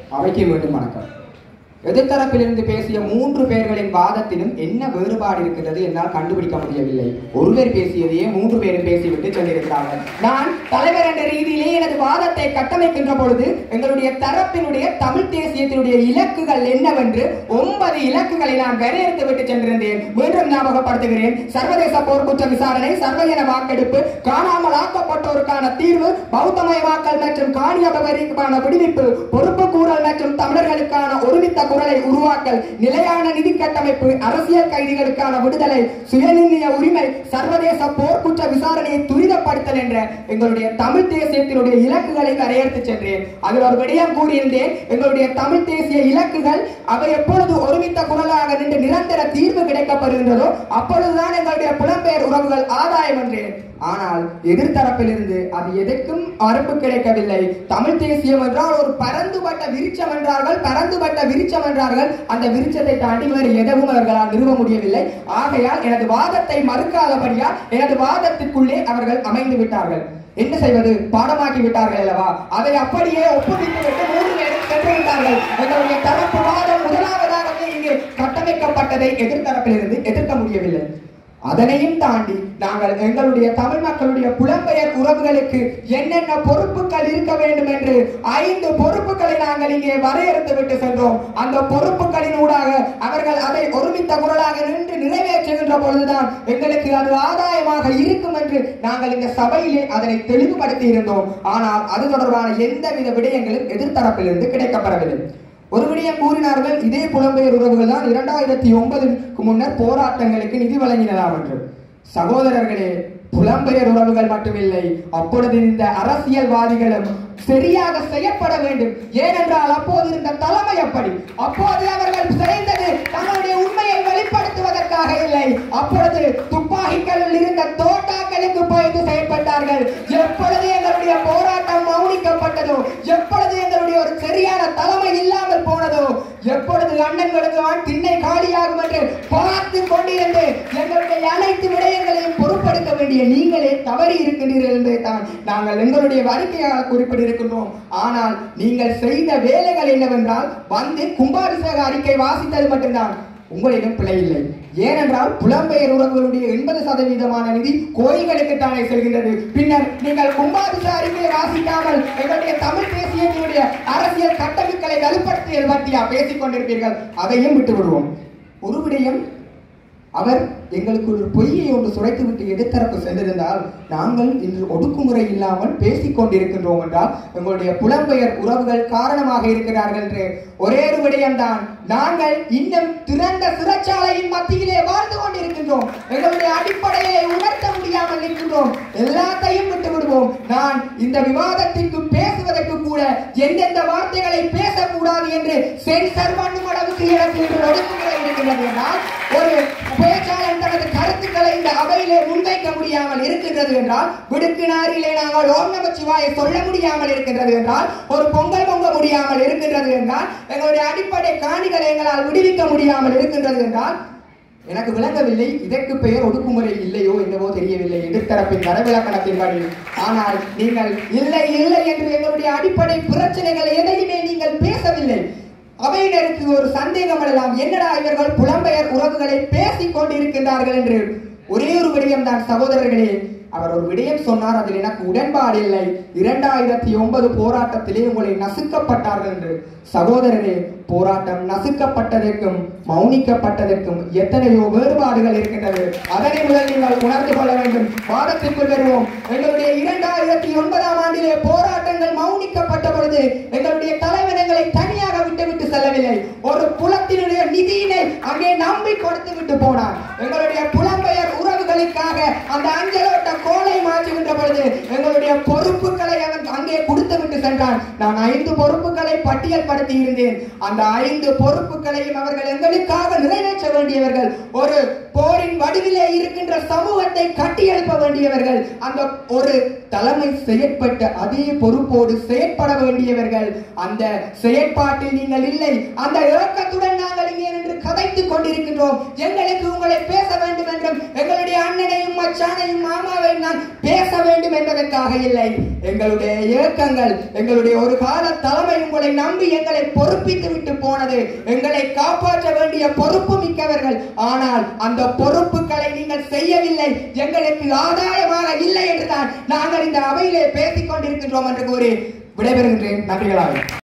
அவைக்கு மீண்டும் வணக்கம் எதிர்த்தரப்பிலிருந்து பேசிய மூன்று பேர்களின் வாதத்திலும் என்ன வேறுபாடு இருக்கின்றது என்னால் கண்டுபிடிக்க முடியவில்லை ஒருவர் பேசியதையே மூன்று பேரும் பேசிவிட்டு சொல்லியிருக்கிறார்கள் நான் தலைவர் என்ற ரீதியிலே எனது வாதத்தை கட்டமைக்கின்ற பொழுது எங்களுடைய தரப்பினுடைய தமிழ் தேசியத்தினுடைய இலக்குகள் என்னவென்று ஒன்பது இலக்குகளை நான் வரையறுத்து விட்டு சென்றிருந்தேன் மீண்டும் ஞாபகப்படுத்துகிறேன் சர்வதேச போர்க்குற்ற விசாரணை சர்வஜன வாக்கெடுப்பு காணாமல் ஆக்கப்பட்டோருக்கான தீர்வு பௌத்தமயமாக்கல் மற்றும் காணி அபகரிப்புக்கான விடுவிப்பு பொறுப்பு கூறல் மற்றும் தமிழர்களுக்கான ஒருமித்த குரலை உருவாக்கல் நிலையான நிதி கட்டமைப்பு அரசியல் கைதிகளுக்கான விடுதலை சுயநிர்ணய உரிமை சர்வதேச போர்க்குற்ற விசாரணையை துரிதப்படுத்தல் என்ற எங்களுடைய தமிழ் தேசியத்தினுடைய இலக்குகளை வரையறுத்து சென்றேன் அதில் ஒரு விடயம் கூறியிருந்தேன் எங்களுடைய தமிழ் தேசிய இலக்குகள் அவை எப்பொழுது ஒருமித்த குரலாக நின்று நிரந்தர தீர்வு கிடைக்கப்படுகின்றதோ அப்பொழுதுதான் எங்களுடைய புலம்பெயர் உறவுகள் ஆதாயம் என்றேன் ஆனால் எதிர்த்தரப்பிலிருந்து அது எதற்கும் மறுப்பு கிடைக்கவில்லை தமிழ் தேசியம் என்றால் ஒரு பரந்துபட்ட விருட்சம் என்றார்கள் பரந்துபட்ட விருட்சம் என்றார்கள் அந்த விருட்சத்தை தாண்டி வேறு எதுவும் அவர்களால் நிறுவ முடியவில்லை ஆகையால் எனது வாதத்தை மறுக்காதபடியால் எனது வாதத்திற்குள்ளே அவர்கள் அமைந்து விட்டார்கள் என்ன செய்வது பாடமாக்கி விட்டார்கள் அல்லவா அதை அப்படியே ஒப்புவித்து விட்டு மூன்று பேரும் சென்று விட்டார்கள் எங்களுடைய தரப்பு வாதம் முதலாவதாகவே இங்கே கட்டமைக்கப்பட்டதை எதிர்த்தரப்பிலிருந்து எதிர்க்க முடியவில்லை அதனையும் தாண்டி நாங்கள் எங்களுடைய தமிழ் மக்களுடைய புலம்பெயர் உறவுகளுக்கு என்னென்ன பொறுப்புகள் இருக்க வேண்டும் என்று ஐந்து பொறுப்புகளை நாங்கள் இங்கே வரையறுத்து விட்டு சென்றோம் அந்த பொறுப்புகளின் ஊடாக அவர்கள் அதை ஒருமித்த குரலாக நின்று நிறைவேற்றுகின்ற பொழுதுதான் எங்களுக்கு அது ஆதாயமாக இருக்கும் என்று நாங்கள் இந்த சபையிலே அதனை தெளிவுபடுத்தி இருந்தோம் ஆனால் அது தொடர்பான எந்தவித விடயங்களும் எதிர்த்தரப்பிலிருந்து கிடைக்கப்படவில்லை ஒரு விடயம் கூறினார்கள் இதே புலம்பெயர் உறவுகள் தான் இரண்டாயிரத்தி ஒன்பதுக்கு முன்னர் போராட்டங்களுக்கு நிதி வழங்கினதாம் என்று சகோதரர்களே புலம்பெயர் உறவுகள் மட்டுமில்லை அப்பொழுது இந்த அரசியல்வாதிகளும் சரியாக செய்யப்பட வேண்டும் ஏனென்றால் அப்போது இருந்த தலைமை அப்படி அப்போது அவர்கள் செய்தது தங்களுடைய உண்மையை வெளிப்படுத்துவதற்காக இல்லை அப்பொழுது துப்பாக்கிகளில் இருந்த தோட்டாக்களுக்கு பயந்து செயல்பட்டார்கள் எப்பொழுது எங்களுடைய போராட்டம் மௌனிக்கப்பட்டதோ எப்பொழுது எங்களுடைய ஒரு சரியான தலைமை இல்லாமல் போனதோ எப்பொழுது லண்டன்களுக்கு திண்ணை காலியாகும் என்று பார்த்து கொண்டிருந்து எங்களுடைய அனைத்து விடயங்களையும் பொறுப்பெடுக்க வேண்டிய நீங்களே தவறி இருக்கின்றீர்கள் என்பதை தான் நாங்கள் எங்களுடைய அறிக்கையாக குறிப்பிட்டிருக்கின்றோம் ஆனால் நீங்கள் செய்த வேலைகள் என்னவென்றால் வந்து கும்பாபிஷேக அறிக்கை வாசித்தது மட்டும்தான் உங்களிடம் பிழை இல்லை ஏனென்றால் புலம்பெயர் உறவுகளுடைய எண்பது சதவீதமான நிதி கோயில்களுக்கு தானே செல்கின்றது பின்னர் நீங்கள் கும்பாபிஷ அறிக்கையை வாசிக்காமல் எங்களுடைய தமிழ் தேசியத்தினுடைய அரசியல் கட்டமைப்புகளை வலுப்படுத்தியது பற்றியா பேசிக் கொண்டிருப்பீர்கள் அதையும் விட்டு விடுவோம் ஒரு விடயம் அவர் எங்களுக்கு ஒரு பொய்யை ஒன்று சுரைத்துவிட்டு எதிர்த்தரப்பு சென்றிருந்தால் நாங்கள் இன்று ஒடுக்குமுறை இல்லாமல் பேசிக் கொண்டிருக்கின்றோம் என்றால் எங்களுடைய புலம்பெயர் உறவுகள் காரணமாக இருக்கிறார்கள் என்று ஒரே ஒரு விடயம்தான் நாங்கள் இன்னும் திறந்த சிறைச்சாலையின் மத்தியிலே வாழ்ந்து கொண்டிருக்கின்றோம் எங்களுடைய அடிப்படையை உணர்த்த முடியாமல் நிற்கின்றோம் எல்லாத்தையும் விட்டு விடுவோம் நான் இந்த விவாதத்திற்கு பேசுவதற்கு கூட எந்தெந்த வார்த்தைகளை பேசக்கூடாது என்று சென்சர் பண்ணும் அளவுக்கு எனக்கு இன்று ஒடுக்குமுறை இருக்கின்றது என்றால் ஒரு பேச்சாளர் தனது கருத்துக்களை இந்த அவையிலே முன்வைக்க முடியாமல் இருக்கின்றது என்றால் விடுக்கினாரிலே நாங்கள் ஓம் நமச்சிவாயை சொல்ல முடியாமல் இருக்கின்றது என்றால் ஒரு பொங்கல் பொங்க முடியாமல் இருக்கின்றது என்றால் எங்களுடைய அடிப்படை காணிகளை எங்களால் விடுவிக்க முடியாமல் இருக்கின்றது என்றால் எனக்கு விளங்கவில்லை இதற்கு பெயர் ஒடுக்குமுறை இல்லையோ என்னவோ தெரியவில்லை எதிர்த்தரப்பின் வரவிலக்கணத்தின்படி ஆனால் நீங்கள் இல்லை இல்லை என்று எங்களுடைய அடிப்படை பிரச்சனைகள் எதையுமே நீங்கள் பேசவில்லை அவையினருக்கு ஒரு சந்தேகம் எழலாம் என்னடா இவர்கள் புலம்பெயர் உறவுகளை பேசிக் கொண்டிருக்கின்றார்கள் என்று ஒரே ஒரு விடயம் தான் சகோதரர்களே அவர் ஒரு விடயம் சொன்னார் அதில் எனக்கு உடன்பாடு இல்லை இரண்டாயிரத்தி ஒன்பது போராட்டத்திலே உங்களை நசுக்கப்பட்டார்கள் என்று சகோதரரே போராட்டம் நசுக்கப்பட்டதற்கும் மௌனிக்கப்பட்டதற்கும் எத்தனையோ வேறுபாடுகள் இருக்கின்றது அதனை முதல் நீங்கள் உணர்ந்து கொள்ள வேண்டும் வாதத்திற்குள் வருவோம் எங்களுடைய இரண்டாயிரத்தி ஒன்பதாம் ஆண்டிலே போராட்டங்கள் மௌனிக்கப்பட்ட பொழுது எங்களுடைய தலைவர் எங்களை தனியாக விட்டுவிட்டு செல்லவில்லை ஒரு புலத்தினுடைய நிதியினை அங்கே நம்பி கொடுத்து விட்டு போனார் எங்களுடைய புலம்பெயர் உறவுகளுக்காக அந்த அஞ்சலோட்ட கோலை மாற்றுகின்ற பொழுது எங்களுடைய பொறுப்புகளை அவன் அங்கே கொடுத்து விட்டு சென்றான் நான் ஐந்து பொறுப்புகளை பட்டியல்படுத்தி இருந்தேன் அந்த ஐந்து பொறுப்புகளையும் அவர்கள் எங்களுக்காக நிறைவேற்ற வேண்டியவர்கள் ஒரு போரின் வடிவிலே இருக்கின்ற சமூகத்தை கட்டியெழுப்ப வேண்டியவர்கள் அந்த ஒரு தலைமை செயற்பட்ட அதே பொறுப்போடு செயற்பட வேண்டியவர்கள் அந்த செயற்பாட்டில் நீங்கள் இல்லை அந்த இயக்கத்துடன் நாங்கள் இங்கே நின்று கதைத்துக் கொண்டிருக்கின்றோம் எங்களுக்கு உங்களை பேச வேண்டும் என்றும் எங்களுடைய அண்ணனையும் மச்சானையும் மாமாவையும் நான் பேச வேண்டும் என்பதற்காக இல்லை எங்களுடைய இயக்கங்கள் எங்களுடைய ஒரு கால தலைமை உங்களை உங்களை நம்பி எங்களை பொறுப்பித்து விட்டு போனது எங்களை காப்பாற்ற வேண்டிய பொறுப்பு மிக்கவர்கள் ஆனால் அந்த பொறுப்புகளை நீங்கள் செய்யவில்லை எங்களுக்கு ஆதாயமாக இல்லை என்றுதான் நாங்கள் இந்த அவையிலே பேசிக் கொண்டிருக்கின்றோம் என்று கூறி விடைபெறுகின்றேன் நன்றிகளாக